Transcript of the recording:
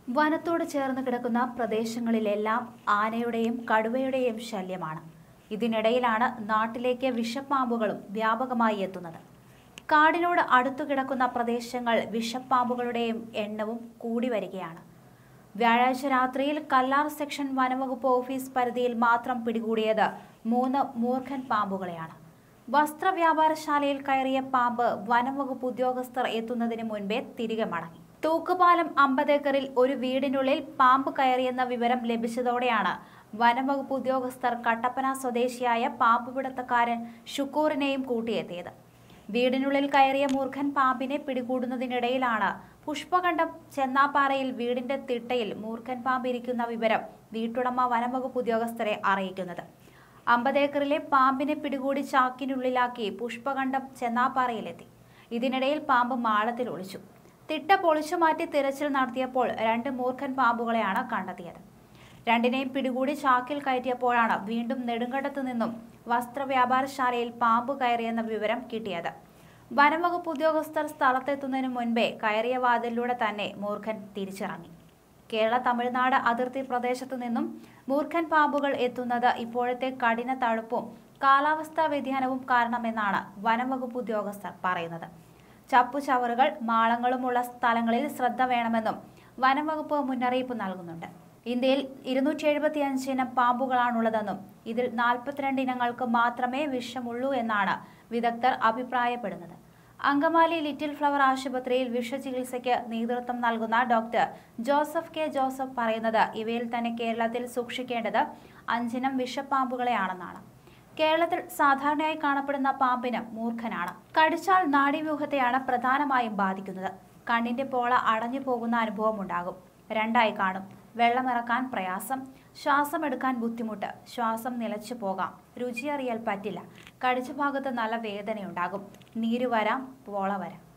വനത്തോട് ചേർന്ന് കിടക്കുന്ന പ്രദേശങ്ങളിലെല്ലാം ആനയുടെയും കടുവയുടെയും ശല്യമാണ് ഇതിനിടയിലാണ് നാട്ടിലേക്ക് വിഷപ്പാമ്പുകളും വ്യാപകമായി എത്തുന്നത് കാടിനോട് അടുത്തു കിടക്കുന്ന പ്രദേശങ്ങൾ വിഷപ്പാമ്പുകളുടെയും എണ്ണവും കൂടി വരികയാണ് വ്യാഴാഴ്ച രാത്രിയിൽ കല്ലാർ സെക്ഷൻ വനവകുപ്പ് ഓഫീസ് പരിധിയിൽ മാത്രം പിടികൂടിയത് മൂന്ന് മൂർഖൻ പാമ്പുകളെയാണ് വസ്ത്രവ്യാപാരശാലയിൽ കയറിയ പാമ്പ് വനംവകുപ്പ് ഉദ്യോഗസ്ഥർ എത്തുന്നതിന് മുൻപേ തിരികെ മടങ്ങി തൂക്കുപാലം അമ്പതേക്കറിൽ ഒരു വീടിനുള്ളിൽ പാമ്പ് കയറിയെന്ന വിവരം ലഭിച്ചതോടെയാണ് വനംവകുപ്പ് ഉദ്യോഗസ്ഥർ കട്ടപ്പന സ്വദേശിയായ പാമ്പ് പിടുത്തക്കാരൻ ഷുക്കൂറിനെയും കൂട്ടിയെത്തിയത് വീടിനുള്ളിൽ കയറിയ മൂർഖൻ പാമ്പിനെ പിടികൂടുന്നതിനിടയിലാണ് പുഷ്പകണ്ഠം ചെന്നാപ്പാറയിൽ വീടിന്റെ തിട്ടയിൽ മൂർഖൻ പാമ്പ് ഇരിക്കുന്ന വിവരം വീട്ടുടമ വനംവകുപ്പ് ഉദ്യോഗസ്ഥരെ അറിയിക്കുന്നത് അമ്പതേക്കറിലെ പാമ്പിനെ പിടികൂടി ചാക്കിനുള്ളിലാക്കി പുഷ്പകണ്ഠം ചെന്നാപ്പാറയിലെത്തി ഇതിനിടയിൽ പാമ്പ് മാളത്തിൽ ഒളിച്ചു തിട്ട പൊളിച്ചു മാറ്റി തിരച്ചിൽ നടത്തിയപ്പോൾ രണ്ട് മൂർഖൻ പാമ്പുകളെയാണ് കണ്ടെത്തിയത് രണ്ടിനെയും പിടികൂടി ചാക്കിൽ കയറ്റിയപ്പോഴാണ് വീണ്ടും നെടുങ്കണ്ടത്തു നിന്നും വസ്ത്രവ്യാപാരശാലയിൽ പാമ്പ് കയറിയെന്ന വിവരം കിട്ടിയത് വനംവകുപ്പ് ഉദ്യോഗസ്ഥർ സ്ഥലത്തെത്തുന്നതിന് മുൻപേ കയറിയ വാതിലിലൂടെ തന്നെ മൂർഖൻ തിരിച്ചിറങ്ങി കേരള തമിഴ്നാട് അതിർത്തി പ്രദേശത്തു നിന്നും മൂർഖൻ പാമ്പുകൾ എത്തുന്നത് ഇപ്പോഴത്തെ കഠിന തണുപ്പും കാലാവസ്ഥാ വ്യതിയാനവും കാരണമെന്നാണ് വനംവകുപ്പ് ഉദ്യോഗസ്ഥർ പറയുന്നത് ചപ്പുചവറുകൾ മാളങ്ങളുമുള്ള സ്ഥലങ്ങളിൽ ശ്രദ്ധ വേണമെന്നും വനംവകുപ്പ് മുന്നറിയിപ്പ് നൽകുന്നുണ്ട് ഇന്ത്യയിൽ ഇരുന്നൂറ്റി എഴുപത്തി അഞ്ച് ഇനം പാമ്പുകളാണുള്ളതെന്നും ഇതിൽ നാൽപ്പത്തിരണ്ട് ഇനങ്ങൾക്ക് മാത്രമേ വിഷമുള്ളൂ എന്നാണ് വിദഗ്ധർ അഭിപ്രായപ്പെടുന്നത് അങ്കമാലി ലിറ്റിൽ ഫ്ലവർ ആശുപത്രിയിൽ വിഷചികിത്സയ്ക്ക് നേതൃത്വം നൽകുന്ന ഡോക്ടർ ജോസഫ് കെ ജോസഫ് പറയുന്നത് ഇവയിൽ തന്നെ കേരളത്തിൽ സൂക്ഷിക്കേണ്ടത് അഞ്ചിനം വിഷപ്പാമ്പുകളെയാണെന്നാണ് കേരളത്തിൽ സാധാരണയായി കാണപ്പെടുന്ന പാമ്പിന് മൂർഖനാണ് കടിച്ചാൽ നാഡീവ്യൂഹത്തെയാണ് പ്രധാനമായും ബാധിക്കുന്നത് കണ്ണിന്റെ പോള അടഞ്ഞു പോകുന്ന അനുഭവം ഉണ്ടാകും രണ്ടായി കാണും വെള്ളമിറക്കാൻ പ്രയാസം ശ്വാസം എടുക്കാൻ ബുദ്ധിമുട്ട് ശ്വാസം നിലച്ചു പോകാം രുചിയറിയാൽ പറ്റില്ല കടിച്ച ഭാഗത്ത് നല്ല വേദനയുണ്ടാകും നീര് വരാം പോള വരാം